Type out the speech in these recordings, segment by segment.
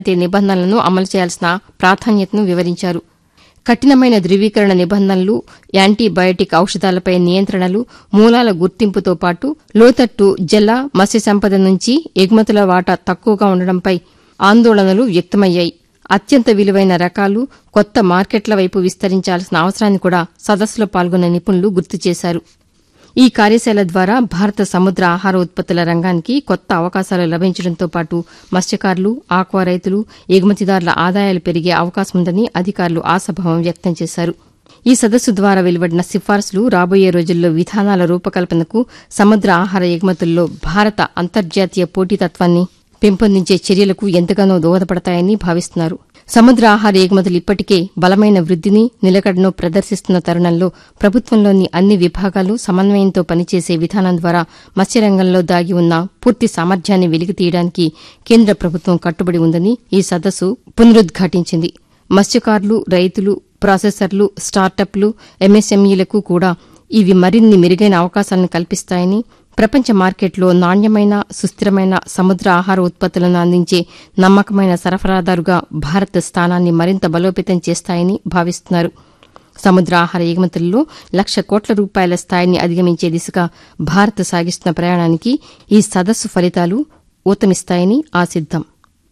నిబంధనలను అమలు చేయాల్సిన ప్రాధాన్యతను వివరించారు కఠినమైన ధృవీకరణ నిబంధనలు యాంటీబయాటిక్ ఔషధాలపై నియంత్రణలు మూలాల గుర్తింపుతో పాటు లోతట్టు జల మత్స్య సంపద నుంచి ఎగుమతుల వాటా తక్కువగా ఉండడంపై ఆందోళనలు వ్యక్తమయ్యాయి అత్యంత విలువైన రకాలు కొత్త మార్కెట్ల వైపు విస్తరించాల్సిన అవసరాన్ని కూడా సదస్సులో పాల్గొన్న నిపుణులు గుర్తు చేశారు ఈ కార్యశాల ద్వారా భారత సముద్ర ఆహార ఉత్పత్తుల రంగానికి కొత్త అవకాశాలు లభించడంతో పాటు మత్స్యకారులు ఆక్వా రైతులు ఎగుమతిదారుల ఆదాయాలు పెరిగే అవకాశం ఉందని అధికారులు ఆశాభావం వ్యక్తం చేశారు ఈ సదస్సు ద్వారా వెలువడిన సిఫార్సులు రాబోయే రోజుల్లో విధానాల రూపకల్పనకు సముద్ర ఆహార ఎగుమతుల్లో భారత అంతర్జాతీయ పోటీతత్వాన్ని పెంపొందించే చర్యలకు ఎంతగానో దోహదపడతాయని భావిస్తున్నారు సముద్ర ఆహార ఎగుమతులు ఇప్పటికే బలమైన వృద్దిని నిలకడను ప్రదర్శిస్తున్న తరుణంలో ప్రభుత్వంలోని అన్ని విభాగాలు సమన్వయంతో పనిచేసే విధానం ద్వారా మత్స్యరంగంలో దాగి ఉన్న పూర్తి సామర్థ్యాన్ని వెలికితీయడానికి కేంద్ర ప్రభుత్వం కట్టుబడి ఉందని ఈ సదస్సు పునరుద్ఘాటించింది మత్స్యకారులు రైతులు ప్రాసెసర్లు స్టార్టప్లు ఎంఎస్ఎంఈలకు కూడా ఇవి మరిన్ని మెరుగైన అవకాశాలను కల్పిస్తాయని ప్రపంచ మార్కెట్లో నాణ్యమైన సుస్థిరమైన సముద్ర ఆహార ఉత్పత్తులను అందించే నమ్మకమైన సరఫరాదారుగా భారత్ స్థానాన్ని మరింత బలోపేతం చేస్తాయని భావిస్తున్నారు సముద్ర ఆహార ఎగుమతుల్లో లక్ష కోట్ల రూపాయల స్థాయిని అధిగమించే దిశగా భారత్ సాగిస్తున్న ప్రయాణానికి ఈ సదస్సు ఫలితాలు ఊతమిస్తాయని ఆశిద్దాం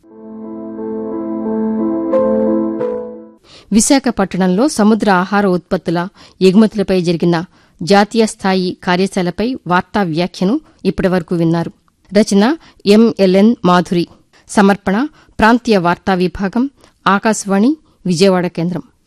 విశాఖపట్టణంలో సముద్ర ఆహార ఉత్పత్తుల ఎగుమతులపై జరిగిన జాతీయ స్థాయి కార్యశాలపై వార్తా వ్యాఖ్యను ఇప్పటివరకు విన్నారు రచన ఎంఎల్ఎన్ మాధురి సమర్పణ ప్రాంతీయ వార్తా విభాగం ఆకాశవాణి విజయవాడ కేంద్రం